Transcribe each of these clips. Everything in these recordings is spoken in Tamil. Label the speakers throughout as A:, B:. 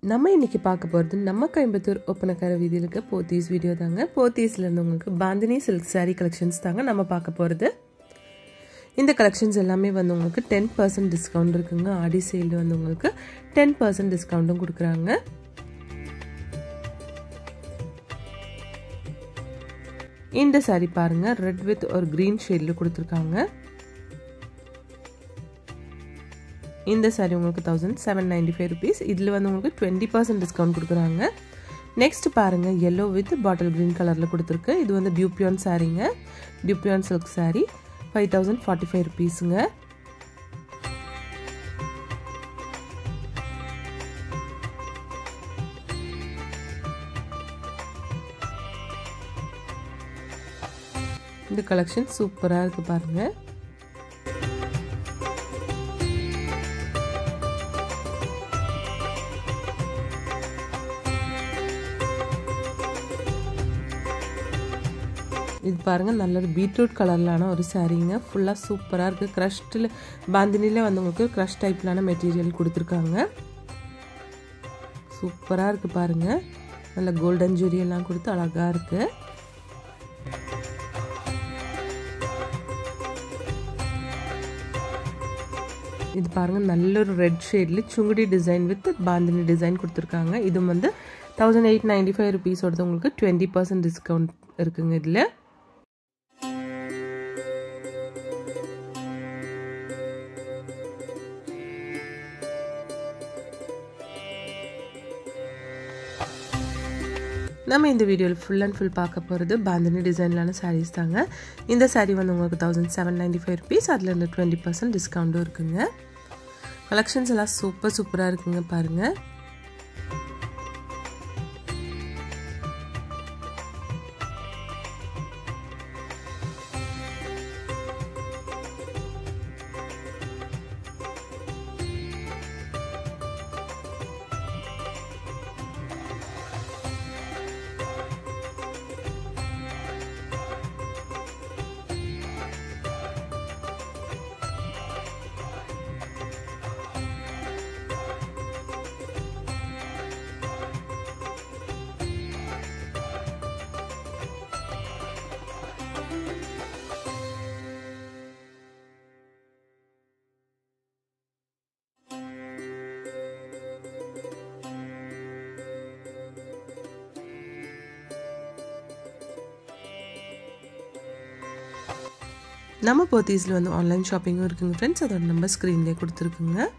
A: நம்ம இன்னைக்கு பார்க்க போகிறது நம்ம கோயம்புத்தூர் ஒப்பனக்கார வீதியில் இருக்க போத்தீஸ் வீடியோ தாங்க போத்தீஸ்லேருந்து உங்களுக்கு பாந்தினி சில்க் சாரீ கலெக்ஷன்ஸ் தாங்க நம்ம பார்க்க போகிறது இந்த கலெக்ஷன்ஸ் எல்லாமே வந்து உங்களுக்கு டென் பர்சன்ட் டிஸ்கவுண்ட் இருக்குங்க ஆடி சேல் வந்து உங்களுக்கு டென் பர்சன்ட் டிஸ்கவுண்ட்டும் கொடுக்குறாங்க இந்த சாரீ பாருங்க ரெட் வித் ஒரு க்ரீன் ஷேடில் கொடுத்துருக்காங்க இந்த சாரீ உங்களுக்கு thousand seven ninety five rupees இதில் வந்து உங்களுக்கு டுவெண்ட்டி பர்சன்ட் டிஸ்கவுண்ட் கொடுக்குறாங்க நெக்ஸ்ட் பாருங்கள் எல்லோ வித் பாட்டில் க்ரீன் கலரில் கொடுத்துருக்கு இது வந்து டியூப்பியான் சாரீங்க டியூப்பியான் silk sari five thousand forty five ருபீஸுங்க இந்த கலெக்ஷன் சூப்பராக இருக்குது பாருங்கள் இது பாருங்கள் நல்ல ஒரு பீட்ரூட் கலர்லான ஒரு சாரீங்க ஃபுல்லாக சூப்பராக இருக்குது க்ரஷ்டில் பாந்தினியில் வந்து உங்களுக்கு க்ரஷ் டைப்லான மெட்டீரியல் கொடுத்துருக்காங்க சூப்பராக இருக்குது பாருங்கள் நல்ல கோல்டன் ஜுரி எல்லாம் கொடுத்து அழகாக இருக்குது இது பாருங்கள் நல்ல ஒரு ரெட் ஷேட்ல Sungudi design with bandhani design கொடுத்துருக்காங்க இது வந்து தௌசண்ட் எயிட் நைன்டி ஃபைவ் ருபீஸோடது உங்களுக்கு டுவெண்ட்டி பர்சன்ட் டிஸ்கவுண்ட் இருக்குங்க இதில் நம்ம இந்த வீடியோவில் ஃபுல் அண்ட் ஃபுல் பார்க்க போகிறது பாந்தினி டிசைன்லான சாரீஸ் தாங்க இந்த சாரீ வந்து உங்களுக்கு thousand seven ninety five rupees அதில் இருந்து டுவெண்ட்டி பர்சன்ட் டிஸ்கவுண்ட்டும் இருக்குங்க கலெக்ஷன்ஸ் எல்லாம் சூப்பர் சூப்பராக இருக்குங்க பாருங்கள் நம்ம போத்தீஸில் வந்து ஆன்லைன் ஷாப்பிங்கும் இருக்குங்க ஃப்ரெண்ட்ஸ் அதோட நம்பர் ஸ்க்ரீன்லேயே கொடுத்துருக்குங்க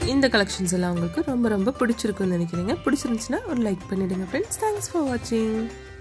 A: இந்த கலெக்ஷன்ஸ் எல்லாம் உங்களுக்கு ரொம்ப ரொம்ப பிடிச்சிருக்குன்னு நினைக்கிறீங்க பிடிச்சிருந்துச்சுன்னா ஒரு லைக் பண்ணிவிடுங்க ஃப்ரெண்ட்ஸ் தேங்க்ஸ் ஃபார் வாட்சிங்